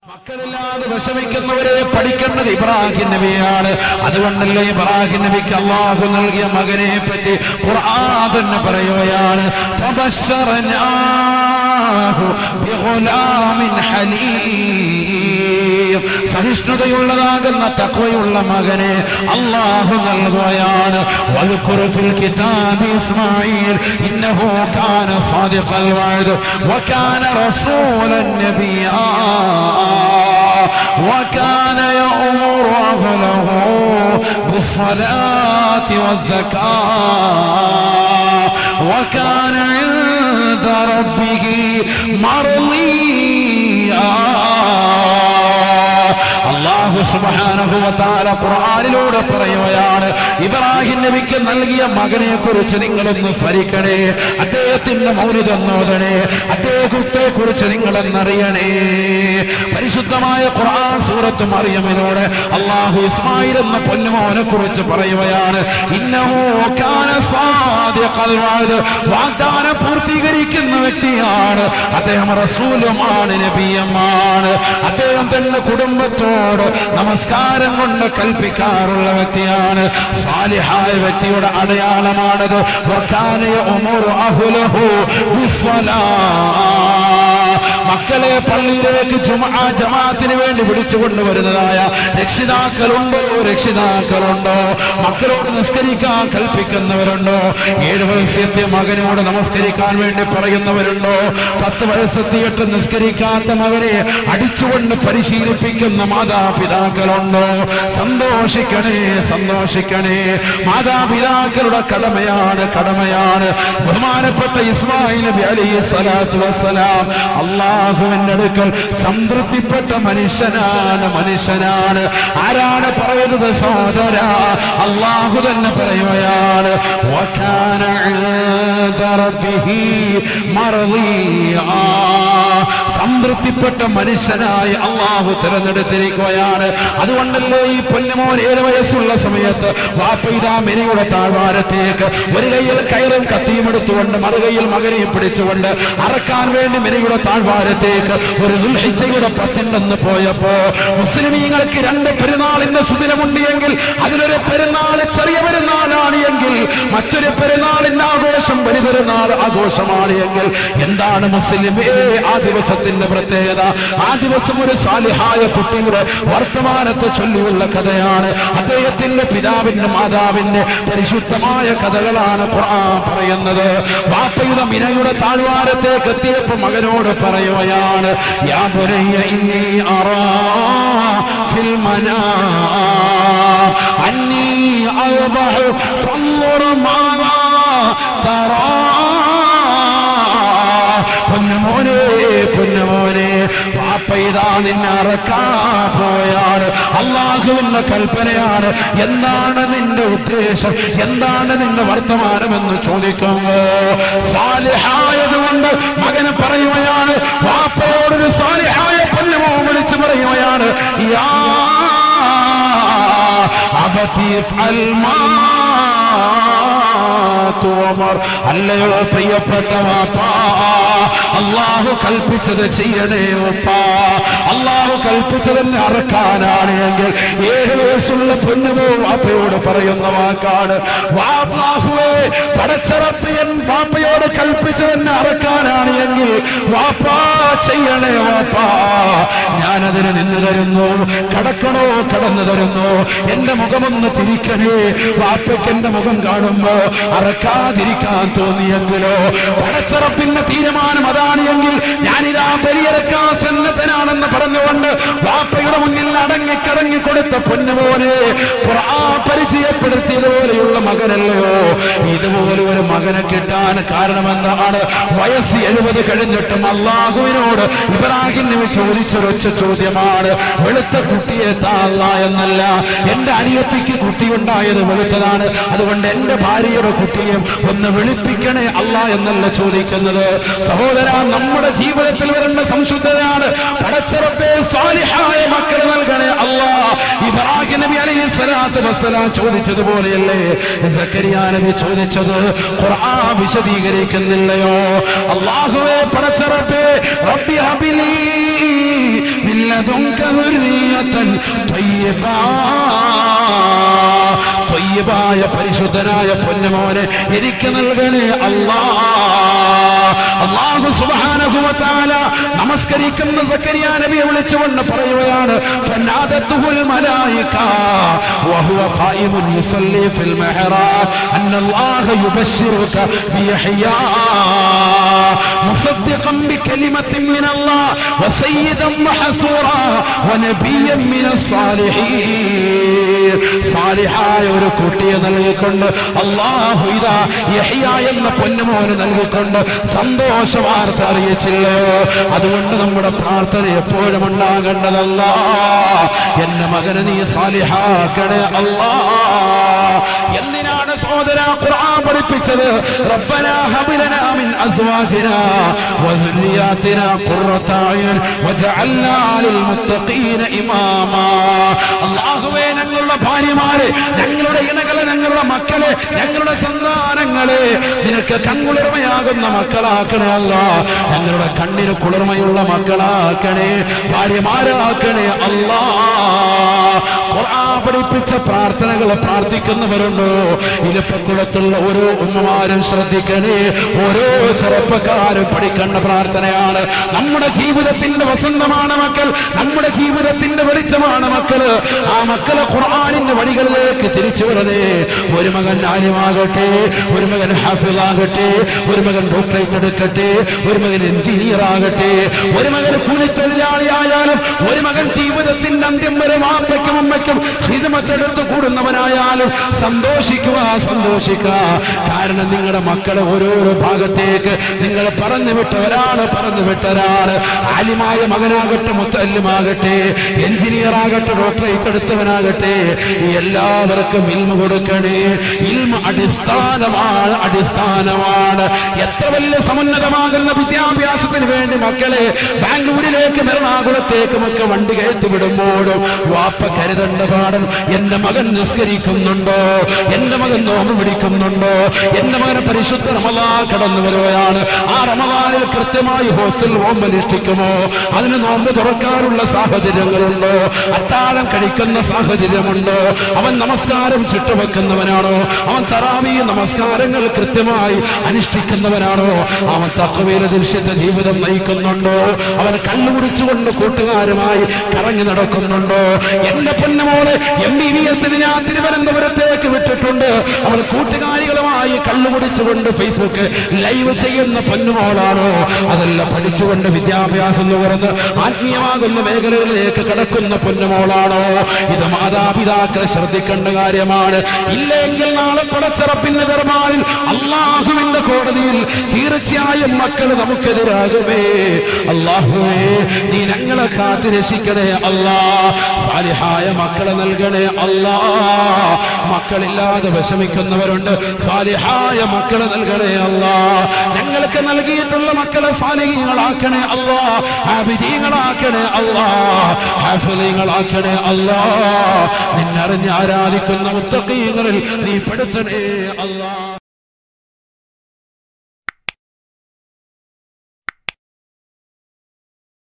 മക്കളില്ലാതെ വിഷമിക്കുന്നവരെ പഠിക്കേണ്ടത് ഇബ്രാഹിം നബിയാണ് അതുകൊണ്ടല്ലേ ഇബ്രാഹിം നബിക്ക് അള്ളാഹു നൽകിയ മകനെ പറ്റി ഖുർആൻ തന്നെ പറയുകയാണ് ഫബശ്ശറനാഹു ബിഗുലാമിൻ ഹലീം സഹിഷ്ണുതയുള്ളതാകുന്ന തക്വയുള്ള മകനെ അള്ളാഹു നൽകുകയാണ് വദ്കുർ ഫിൽ കിതാബി ഇസ്മാഈൽ ഇന്നഹു കാന സാദിഖൽ വഅദ് വകാന റസൂലൻ നബിയാ وكان يأمر أهله بالصلاة والزكاة وكان عند ربه مرضيا അള്ളാഹു സുബാനഹുവത്താല ഖുർആനിലൂടെ പറയുകയാണ് ഇബ്രാഹിം നബിക്ക് നൽകിയ മകനെ കുറിച്ച് നിങ്ങളൊന്ന് സ്മരിക്കണേ അദ്ദേഹത്തിന്റെ മൗലിതൊന്നോദണേ അദ്ദേഹത്തെ കുറിച്ച് നിങ്ങളെന്നറിയണേ പരിശുദ്ധമായ ഖുർആൻ സൂറത്ത് മറിയമിനോട് അള്ളാഹു ഇസ്മായിൽ എന്ന പൊന്നുമോനെ കുറിച്ച് പറയുകയാണ് ഇന്നഹു കാന സാദിഖൽ വഅദ്. വാഗ്ദാനം പൂർത്തീകരിക്കുന്ന വ്യക്തിയാണ് അദ്ദേഹം റസൂലുമാണ് നബിയമാണ് അദ്ദേഹം തന്റെ കുടുംബത്തോട് നമസ്കാരം കൊണ്ട് കൽപ്പിക്കാറുള്ള വ്യക്തിയാണ് സാലിഹായ വ്യക്തിയുടെ അടയാളമാണത് വക്കാന യഅ്മുറു അഹ്ലഹു ബിസ്സലാ മക്കളെ പള്ളിയിലേക്ക് ജുമാ ജമാഅത്തിന് വേണ്ടി വിളിച്ചു കൊണ്ടുവരുന്നതായ രക്ഷിതാക്കളുണ്ടോ രക്ഷിതാക്കളുണ്ടോ മക്കളോട് നിസ്കരിക്കാൻ കൽപ്പിക്കുന്നവരുണ്ടോ ഏഴ് വയസ്സെത്തിയ മകനോട് നമസ്കരിക്കാൻ വേണ്ടി പറയുന്നവരുണ്ടോ പത്ത് വയസ്സെത്തിയിട്ട് നിസ്കരിക്കാത്ത മകനെ അടിച്ചുകൊണ്ട് പരിശീലിപ്പിക്കുന്ന മാതാപിതാക്കളുണ്ടോ സന്തോഷിക്കണേ സന്തോഷിക്കണേ മാതാപിതാക്കളുടെ കടമയാണ് കടമയാണ് ബഹുമാനപ്പെട്ട ഇസ്മായിൽ നബി അലൈഹി സ്വലാത്തു വസ്സലാം അള്ളാഹുവിന്റെ അടുക്കൽ സംതൃപ്തിപ്പെട്ട മനുഷ്യനാണ് മനുഷ്യനാണ് ആരാണ് പറയുന്നത് സഹോദര അള്ളാഹു തന്നെ പറയുകയാണ് وَكَانَ عِندَ رَبِّهِ مَرْضِيًّا. സംതൃപ്തിപ്പെട്ട മനുഷ്യനായി അള്ളാഹു തിരഞ്ഞെടുത്തിരിക്കുകയാണ് അതുകൊണ്ടല്ലേ ഈ പൊന്നുമോൻ ഏഴ് വയസ്സുള്ള സമയത്ത് വാപ്പയിതാ മെനിയുടെ താഴ്വാരത്തേക്ക് ഒരു കയ്യിൽ കയറും കത്തിയും എടുത്തുകൊണ്ട് മറുകയിൽ മകനെയും പിടിച്ചുകൊണ്ട് അറക്കാൻ വേണ്ടി മെനിയുടെ താഴ്വാരത്തേക്ക് ഒരു ദുൽഹിച്ചയുടെ പത്തിണ്ടെന്ന് പോയപ്പോ മുസ്ലിമീങ്ങൾക്ക് രണ്ട് പെരുന്നാളിന്റെ സുദിനമുണ്ട് എങ്കിൽ അതിലൊരു പെരുന്നാൾ ചെറിയ പെരുന്നാളാണ് എങ്കിൽ മറ്റൊരു പെരുന്നാളിന്റെ ആഘോഷം വലിയ പെരുന്നാൾ ആഘോഷമാണ് എങ്കിൽ എന്താണ് മുസ്ലിമേ ആ ദിവസത്തിന്റെ പ്രത്യേകത ആ ദിവസം ഒരു സാലിഹായ കുട്ടിയുടെ വർത്തമാനത്തെ ചൊല്ലിയുള്ള കഥയാണ് അദ്ദേഹത്തിന്റെ പിതാവിന്റെ മാതാവിന്റെ പരിശുദ്ധമായ കഥകളാണ് ഖുർആൻ പറയുന്നത് വാപ്പയുടെ മിനയുടെ താഴ്വാരത്തേക്ക് എത്തിയപ്പോ മകനോട് പറയുകയാണ് യാ ബുനയ്യ ഇന്നി അറാ ഫിൽ മനാം അന്നി അൽബഹു ഫൻദുർ മാ തറാ പൊന്നുമോനെ പൊന്നുമോനെ പാപ്പ ഇതാ നിന്നെ അറക്കാൻ പോയാണ് അള്ളാഹുവിന്റെ കൽപ്പനയാണ് എന്താണ് നിന്റെ ഉദ്ദേശം എന്താണ് നിന്റെ വർത്തമാനം എന്ന് ചോദിക്കുമ്പോ സാലിഹായതുകൊണ്ട് മകന് പറയുകയാണ് വാപ്പയോടൊരു സാലിഹായ പൊന്നുമോ വിളിച്ചു പറയുകയാണ് യാ അബതി ഫഅൽ മാ തുമർ അല്ലയോ പ്രിയപ്പെട്ട വാപ്പാ അള്ളാഹു കൽപ്പിച്ചത് ചെയ്യണേ ഉപ്പാ അള്ളാഹു കൽപ്പിച്ചതെന്നെ അറക്കാനാണ് എങ്കിൽ ഏഴ് വയസ്സുള്ള പൊന്നുമോ വാപ്പയോട് പറയുന്ന വാക്കാണ് വാപ്പാഹുവേ പടച്ചറപ്പിയൻ വാപ്പയോട് കൽപ്പിച്ചതെന്നെ അറക്കാനാണ് എങ്കിൽ വാപ്പാ ചെയ്യണേ വാപ്പാ ഞാനതിന് നിന്ന് തരുന്നു കടക്കണോ കടന്നു തരുന്നു എന്റെ മുഖമൊന്ന് തിരിക്കണേ വാപ്പയ്ക്ക് എന്റെ മുഖം കാണുമ്പോ അറക്കാതിരിക്കാൻ തോന്നിയെങ്കിലോ പടച്ചറപ്പിന്റെ തീരുമാനം അതാണ് എങ്കിൽ ഞാനിതാ ബലിയെടുക്കാൻ സന്നദ്ധനാണെന്ന് പറഞ്ഞുകൊണ്ട് വാപ്പയുടെ മുന്നിൽ അടങ്ങിക്കടങ്ങി കൊടുത്ത പൊന്നുപോലെ ഖുർആൻ പരിചയപ്പെടുത്തിയതുപോലെയുള്ള മകനല്ലയോ ഇതുപോലെ ഒരു മകനെ കിട്ടാൻ കാരണമെന്താണ് വയസ്സ് എഴുപത് കഴിഞ്ഞിട്ടും അള്ളാഹുവിനോട് ഇബ്രാഹിം നബി ചോദിച്ചൊരൊറ്റ ചോദ്യമാണ് വെളുത്ത കുട്ടിയെ താള്ള എന്നല്ല എന്റെ അനിയത്തിക്ക് കുട്ടിയുണ്ടായത് വെളുത്തതാണ് അതുകൊണ്ട് എന്റെ ഭാര്യയുടെ കുട്ടിയും ഒന്ന് വെളുപ്പിക്കണേ അല്ല എന്നല്ല ചോദിക്കുന്നത് സഹോദര നമ്മുടെ ജീവിതത്തിൽ വരുന്ന സംശുദ്ധതയാണ് പടച്ചിറപ്പേ സ്വാലിഹായ മക്കൾ നൽകണേ അല്ലാ ഇബ്രാഹിം നബി അലൈഹി സ്വലാത്തു വസ്സലാം ചോദിച്ചതുപോലെയല്ലേ സക്കരിയ നബി ചോദിച്ചത് ഖുർആൻ വിശദീകരിക്കുന്നില്ലയോ അള്ളാഹുവേ പടച്ചിറപ്പേ റബ്ബി ഹബിലി മിൻ لدنك ذرية طيبا ത്വയ്യബായ പരിശുദ്ധനായ പൊന്നമോനെ എനിക്ക് നൽകണേ അല്ലാ അള്ളാഹു സുബ്ഹാനഹു വ തആല നമസ്കരിക്കുന്ന സക്കരിയ നബിയെ വിളിച്ചുകൊണ്ട് പറയുകയാണ് ഫനാദത്തുഹുൽ മലായിക വഹുവ ഖായിമുൻ യുസല്ലി ഫിൽ മെഹ്റാബ് അന്ന അല്ലാഹ യുബശ്ശിറുക ബിയഹ്യാ مصدقا بكلمة من الله وسيدا وحسورا ونبيا من الصالحين صالحായ ഒരു കുട്ടിയെ നൽകിക്കൊണ്ട് അള്ളാഹു ഇതാ യഹിയ എന്ന പൊന്നുമോന് നൽകിക്കൊണ്ട് സന്തോഷ വാർത്ത അറിയിച്ചില്ലയോ അതുകൊണ്ട് നമ്മുടെ പ്രാർത്ഥന എപ്പോഴും ഉണ്ടാകേണ്ടതല്ല എന്റെ മകനെ നീ സാലിഹാക്കണേ അല്ലാ എന്തിനാണ് സഹോദര ഖുർആൻ പഠിപ്പിച്ചത് റബ്ബന ഹബിലനാ മിൻ അസ്വാജിനാ വദുരിയാതിനാ ഖുർറത അയുൻ വജഅൽനാ ലിൽ മുത്തഖീന ഇമാമാ അല്ലാഹുവേ ഞങ്ങളുടെ ഭാര്യമാരെ ഞങ്ങളുടെ ഇണകളെ ഞങ്ങളുടെ മക്കളെ ഞങ്ങളുടെ സന്താനങ്ങളെ നിനക്ക് കൺകുളിർമയാകുന്ന മക്കളാക്കണേ അല്ല ഞങ്ങളുടെ കണ്ണിന് കുളിർമയുള്ള മക്കളാക്കണേ ഭാര്യമാരാക്കണേ അല്ലാ ഖുർആൻ പഠിപ്പിച്ച പ്രാർത്ഥനകൾ പ്രാർത്ഥിക്കുന്നവരുണ്ടോ ഇലപ്പക്കുളത്തുള്ള ഓരോ ഉമ്മമാരും ശ്രദ്ധിക്കണേ ഓരോ ചെറുപ്പക്കാരും പഠിക്കേണ്ട പ്രാർത്ഥനയാണ് നമ്മുടെ ജീവിതത്തിന്റെ വസന്തമാണ് മക്കൾ നമ്മുടെ ജീവിതത്തിന്റെ വെളിച്ചമാണ് മക്കള് ആ മക്കളെ ഖുർആാനിന്റെ വഴികളിലേക്ക് തിരിച്ചു വിടണേ ഒരു മകൻ ആര്യമാകട്ടെ ഒരു മകൻ ഹാഫിളാകട്ടെ ഒരു മകൻ ഡോക്ടറേറ്റ് എടുക്കട്ടെ ഒരു മകൻ എഞ്ചിനീയർ ആകട്ടെ ഒരു മകൻ കൂലിത്തൊഴിലാളിയായാലും ഒരു മകൻ ജീവിതത്തിന്റെ അന്ത്യം വരെ വാപ്പയ്ക്കും അമ്മയ്ക്കും ഹിതമത്തെടുത്ത് കൂടുന്നവനായാലും സന്തോഷിക്കുക സന്തോഷിക്കുക കാരണം നിങ്ങളുടെ മക്കളെ ഓരോരോ ഭാഗത്തേക്ക് നിങ്ങൾ പറഞ്ഞു വിട്ടവരാണ് പറഞ്ഞു വിട്ടവരാണ് ആലിമായ മകനാകട്ടെ മുത്തല്ലുമാകട്ടെ എഞ്ചിനീയർ ആകട്ടെ ഡോക്ടറേറ്റ് എടുത്തവനാകട്ടെ എല്ലാവർക്കും ഇൽമ കൊടുക്കണേ ഇൽമ അടിസ്ഥാനമാണ് അടിസ്ഥാനമാണ് എത്ര വലിയ സമുന്നതമാകുന്ന വിദ്യാഭ്യാസത്തിന് വേണ്ടി മക്കളെ ബാംഗ്ലൂരിലേക്ക് എറണാകുളത്തേക്കും ഒക്കെ വണ്ടി കയറ്റി വിടുമ്പോഴും വാപ്പ കരുതണ്ട പാടൻ എന്റെ മകൻ നിസ്കരിക്കുന്നുണ്ടോ എന്റെ മകൻ നോമ്പ് പിടിക്കുന്നുണ്ടോ എന്റെ മകന് പരിശുദ്ധ റമലാ കടന്നു വരുകയാണ് ആ റമലാനിൽ കൃത്യമായി ഹോസ്റ്റൽ നോമ്പ് അനുഷ്ഠിക്കുമോ അതിന് നോമ്പ് തുറക്കാനുള്ള സാഹചര്യങ്ങളുണ്ടോ അത്താഴം കഴിക്കുന്ന സാഹചര്യമുണ്ടോ അവൻ നമസ്കാരം ചുട്ടുവെക്കുന്നവനാണോ അവൻ തറാവി നമസ്കാരങ്ങൾ കൃത്യമായി അനുഷ്ഠിക്കുന്നവനാണോ അവൻ തക്കവയില ദൃശ്യത്തെ ജീവിതം നയിക്കുന്നുണ്ടോ അവൻ കണ്ണുപിടിച്ചുകൊണ്ട് കൂട്ടുകാരുമായി കറങ്ങി നടക്കുന്നുണ്ടോ എന്റെ പൊന്നുമോളെ എം ബി ബി എസിന് ഞാൻ തിരുവനന്തപുരത്തേക്ക് വിട്ടിട്ടുണ്ട് അവൾ കൂട്ടുകാരികളുമായി കള്ളുകുടിച്ചുകൊണ്ട് ഫേസ്ബുക്ക് ലൈവ് ചെയ്യുന്ന പൊന്നുമോളാണോ അതല്ല പഠിച്ചുകൊണ്ട് വിദ്യാഭ്യാസം തുറന്ന് ആത്മീയമാകുന്ന മേഖലകളിലേക്ക് കടക്കുന്ന പൊന്നുമോളാണോ ഇത് മാതാപിതാക്കൾ ശ്രദ്ധിക്കേണ്ട കാര്യമാണ് ഇല്ലെങ്കിൽ നാളെ പടച്ചറപ്പിന്റെ ദർമാനിൽ അള്ളാഹുവിന്റെ കോടതിയിൽ തീർച്ചയായും മക്കൾ നമുക്കെതിരാകുമേ അള്ളാഹുവേ നീ ഞങ്ങളെ കാത്തു രക്ഷിക്കണേ അല്ലാ സാലിഹായ മക്കളെ നൽകണേ അല്ലാ മക്കളില്ലാതെ വിഷമിക്കുന്നവരുണ്ട് സാലിഹായ മക്കളെ നൽകണേ അല്ലാ ഞങ്ങൾക്ക് നൽകിയിട്ടുള്ള മക്കളെ സാലിഹീങ്ങളാക്കണേ അല്ലാ ഹാബിദീങ്ങളാക്കണേ അല്ലാ ഹാഫിലീങ്ങളാക്കണേ അല്ലാ നിന്നറിഞ്ഞ് ആരാധിക്കുന്ന മുത്തക്കീങ്ങളിൽ നീ പെടുത്തണേ അല്ലാ